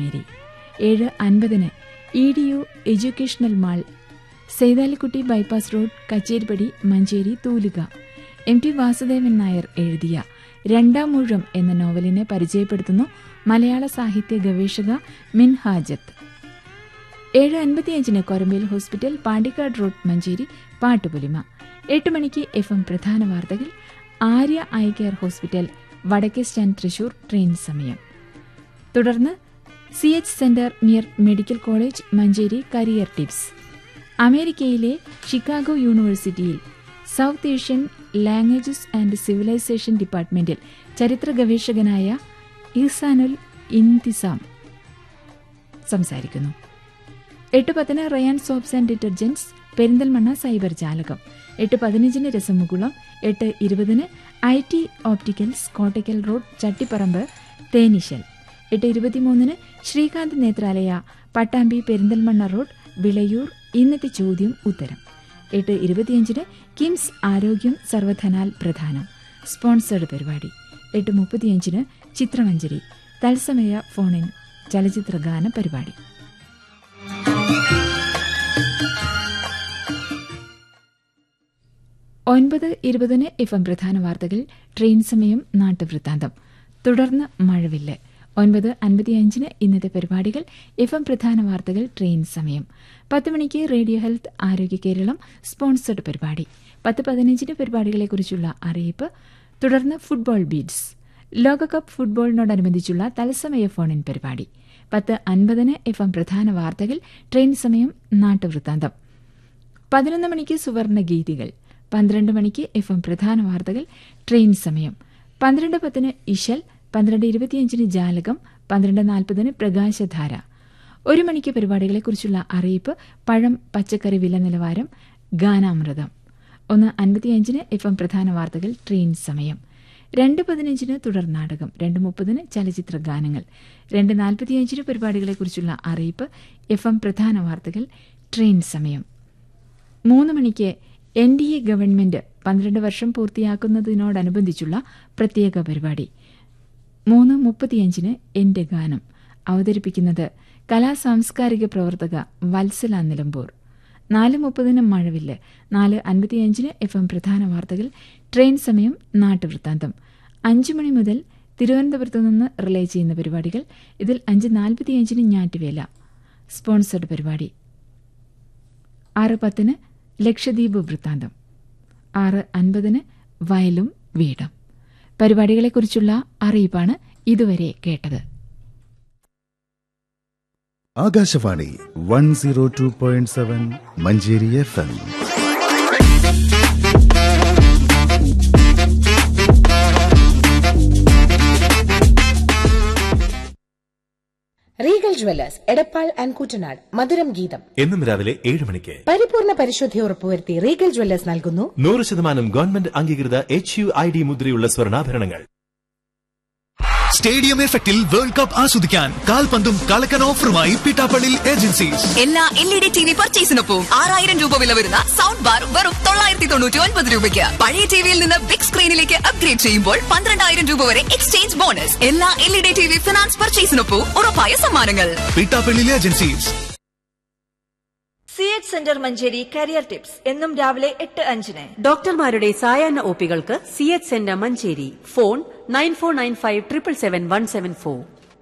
Mary ഏഴ് അൻപതിന് E D U educational mall Saithalikutty bypass road Kacheripadi Manjeri തൂലിക എം ടി വാസുദേവൻ നായർ എഴുതിയ രണ്ടാം മൂഴം എന്ന നോവലിനെ പരിചയപ്പെടുത്തുന്നു മലയാള സാഹിത്യ ഗവേഷക മിൻ ഹാജത്ത് ഏഴ് അൻപത്തിയഞ്ചിന് കൊരമ്പേൽ ഹോസ്പിറ്റൽ പാണ്ടിക്കാട് റോഡ് മഞ്ചേരി പാട്ടുപൊലിമ എട്ട് മണിക്ക് എഫ് എം പ്രധാന വാർത്തകൾ ആര്യ ഐ കെയർ ഹോസ്പിറ്റൽ വടക്കേ സ്റ്റാൻഡ് തൃശൂർ ട്രെയിൻ സമയം തുടർന്ന് C H centre near medical college Manjeri career tips അമേരിക്കയിലെ ഷിക്കാഗോ യൂണിവേഴ്സിറ്റിയിൽ south Asian languages and civilisation ഡിപ്പാർട്ട്മെന്റിൽ ചരിത്ര ഗവേഷകനായ ഇഹ്സാനുൽ ഇന്തിസാം സംസാരിക്കുന്നു എട്ട് പത്തിന് Rayan soaps and detergents Perinthalmanna cyber ജാലകം എട്ട് പതിനഞ്ചിന് രസമുകുളം എട്ട് ഇരുപതിന് I T opticals Kottakkal road Chattiparamba തേനിശൽ എട്ട് ഇരുപത്തിമൂന്നിന് ശ്രീകാന്ത് നേത്രാലയ പട്ടാമ്പി പെരിന്തൽമണ്ണ റോഡ് വിളയൂർ ഇന്നത്തെ ചോദ്യം ഉത്തരം എട്ട് ഇരുപത്തിയഞ്ചിന് കിംസ് ആരോഗ്യം സർവധനാൽ പ്രധാനം സ്പോൺസേഡ് പരിപാടി എട്ട് മുപ്പത്തിയഞ്ചിന് ചിത്രമഞ്ജരി തത്സമയ ഫോണിൻ ചലച്ചിത്ര ഗാന പരിപാടി ഒൻപത് ഇരുപതിന് എഫ് എം പ്രധാന വാർത്തകൾ ട്രെയിൻ സമയം നാട്ടുവൃത്താന്തം തുടർന്ന് മഴവില്ല് ഒൻപത് അൻപത്തിയഞ്ചിന് ഇന്നത്തെ പരിപാടികൾ എഫ് എം പ്രധാന വാർത്തകൾ ട്രെയിൻ സമയം പത്ത് മണിക്ക് റേഡിയോ ഹെൽത്ത് ആരോഗ്യ കേരളം സ്പോൺസർഡ് പരിപാടി പത്ത് പതിനഞ്ചിന് പരിപാടികളെക്കുറിച്ചുള്ള അറിയിപ്പ് തുടർന്ന് ഫുട്ബോൾ ബീഡ്സ് ലോകകപ്പ് ഫുട്ബോളിനോടനുബന്ധിച്ചുള്ള തത്സമയ ഫോണിൻ പരിപാടി പത്ത് അൻപതിന് എഫ് എം പ്രധാന വാർത്തകൾ ട്രെയിൻ സമയം നാട്ടുവൃത്താന്തം പതിനൊന്ന് മണിക്ക് സുവർണ ഗീതികൾ പന്ത്രണ്ട് മണിക്ക് എഫ് എം പ്രധാന വാർത്തകൾ ട്രെയിൻ സമയം പന്ത്രണ്ട് പത്തിന് ഇശൽ പന്ത്രണ്ട് ഇരുപത്തിയഞ്ചിന് ജാലകം പന്ത്രണ്ട് നാൽപ്പതിന് പ്രകാശധാര ഒരു മണിക്ക് പരിപാടികളെക്കുറിച്ചുള്ള അറിയിപ്പ് പഴം പച്ചക്കറി വില നിലവാരം ഗാനാമൃതം ഒന്ന് അൻപത്തിയഞ്ചിന് എഫ് എം പ്രധാന വാർത്തകൾ ട്രെയിൻ സമയം രണ്ട് പതിനഞ്ചിന് തുടർ നാടകം രണ്ട് മുപ്പതിന് ചലച്ചിത്ര ഗാനങ്ങൾ രണ്ട് നാൽപ്പത്തിയഞ്ചിന് പരിപാടികളെക്കുറിച്ചുള്ള അറിയിപ്പ് എഫ് എം പ്രധാന വാർത്തകൾ ട്രെയിൻ സമയം മൂന്ന് മണിക്ക് എൻ ഡി എ ഗവൺമെന്റ് പന്ത്രണ്ട് വർഷം പൂർത്തിയാക്കുന്നതിനോടനുബന്ധിച്ചുള്ള പ്രത്യേക പരിപാടി മൂന്ന് മുപ്പത്തിയഞ്ചിന് എന്റെ ഗാനം അവതരിപ്പിക്കുന്നത് കലാസാംസ്കാരിക പ്രവർത്തക വത്സല നിലമ്പൂർ നാല് മുപ്പതിന് മഴവില്ല് നാല് അൻപത്തിയഞ്ചിന് എഫ് എം പ്രധാന വാർത്തകൾ ട്രെയിൻ സമയം നാട്ടുവൃത്താന്തം അഞ്ചു മണി മുതൽ തിരുവനന്തപുരത്തു നിന്ന് റിലേ ചെയ്യുന്ന പരിപാടികൾ ഇതിൽ അഞ്ച് നാൽപ്പത്തിയഞ്ചിന് ഞാറ്റുവേല സ്പോൺസർഡ് പരിപാടി ആറ് പത്തിന് ലക്ഷദ്വീപ് വൃത്താന്തം ആറ് അൻപതിന് വയലും വീടും പരിപാടികളെക്കുറിച്ചുള്ള അറിയിപ്പാണ് ഇതുവരെ കേട്ടത് Akashvani one zero two point seven Manjeri F M regal jewellers Edappal and Kuttanad മധുരം ഗീതം എന്നും രാവിലെ ഏഴ് മണിക്ക് പരിപൂർണ പരിശുദ്ധി ഉറപ്പുവരുത്തി റീഗൽ ജ്വല്ലേഴ്സ് നൽകുന്നു നൂറ് ശതമാനം ഗവൺമെന്റ് അംഗീകൃത എച്ച് യു ഐ ഡി മുദ്രയുള്ള സ്വർണ്ണാഭരണങ്ങൾ സ്റ്റേഡിയം എഫക്റ്റിൽ വേൾഡ് കപ്പ് ആസ്വദിക്കാൻ കാൽപന്തും കളക്കൻ ഓഫറുമായി പിട്ടാപ്പള്ളി ഏജൻസീസ് എല്ലാ L E D T V പർച്ചേസിനൊപ്പം ആറായിരം രൂപ വില വരുന്ന സൗണ്ട് ബാർ വെറും തൊള്ളായിരത്തി തൊണ്ണൂറ്റി ഒൻപത് രൂപയ്ക്ക് പഴയ ടിവിയിൽ നിന്ന് ബിഗ് സ്ക്രീനിലേക്ക് അപ്ഗ്രേഡ് ചെയ്യുമ്പോൾ പന്ത്രണ്ടായിരം രൂപ വരെ എക്സ്ചേഞ്ച് ബോണസ് എല്ലാ L E D T V finance പർച്ചേസിനൊപ്പം ഉറപ്പായ സമ്മാനങ്ങൾ Pittappillil agencies C H centre Manjeri career tips എന്നും രാവിലെ എട്ട് അഞ്ചിന് ഡോക്ടർമാരുടെ സായാഹ്ന ഒപികൾക്ക് C H centre Manjeri phone nine four nine five triple seven one seven four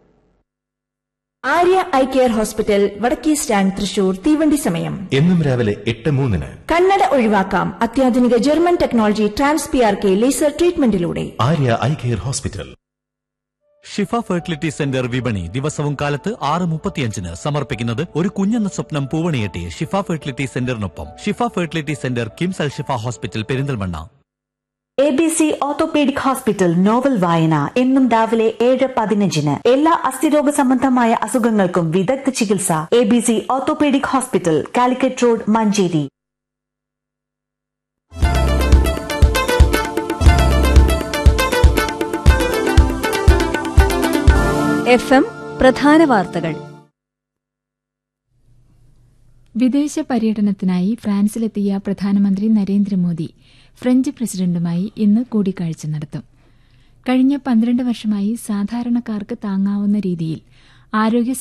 Arya eye care hospital വടക്കേ സ്റ്റാൻഡ് തൃശൂർ തീവണ്ടി സമയം എന്നും രാവിലെ എട്ട് മൂന്നിന് കണ്ണട ഒഴിവാക്കാം അത്യാധുനിക German technology trans P R K laser ട്രീറ്റ്മെന്റിലൂടെ Arya eye care hospital Shifa fertility centre വിപണി ദിവസവും കാലത്ത് ആറ് മുപ്പത്തിയഞ്ചിന് സമർപ്പിക്കുന്നത് ഒരു കുഞ്ഞെന്ന സ്വപ്നം പൂവണിയെട്ടി ഷിഫ ഫെർട്ടിലിറ്റി സെന്ററിനൊപ്പം Shifa fertility centre KIMS Al Shifa hospital Perinthalmanna A B C orthopaedic hospital novel വായന എന്നും രാവിലെ ഏഴ് പതിനഞ്ചിന് എല്ലാ അസ്ഥിരോഗ സംബന്ധമായ അസുഖങ്ങൾക്കും വിദഗ്ധ ചികിത്സ A B C orthopaedic hospital Calicut road Manjeri F M പ്രധാന വാർത്തകൾ വിദേശ പര്യടനത്തിനായി ഫ്രാൻസിലെത്തിയ പ്രധാനമന്ത്രി നരേന്ദ്രമോദി ഫ്രഞ്ച് പ്രസിഡന്റുമായി ഇന്ന് കൂടിക്കാഴ്ച നടത്തും കഴിഞ്ഞ പന്ത്രണ്ട് വർഷമായി സാധാരണക്കാർക്ക് താങ്ങാവുന്ന രീതിയിൽ ആരോഗ്യ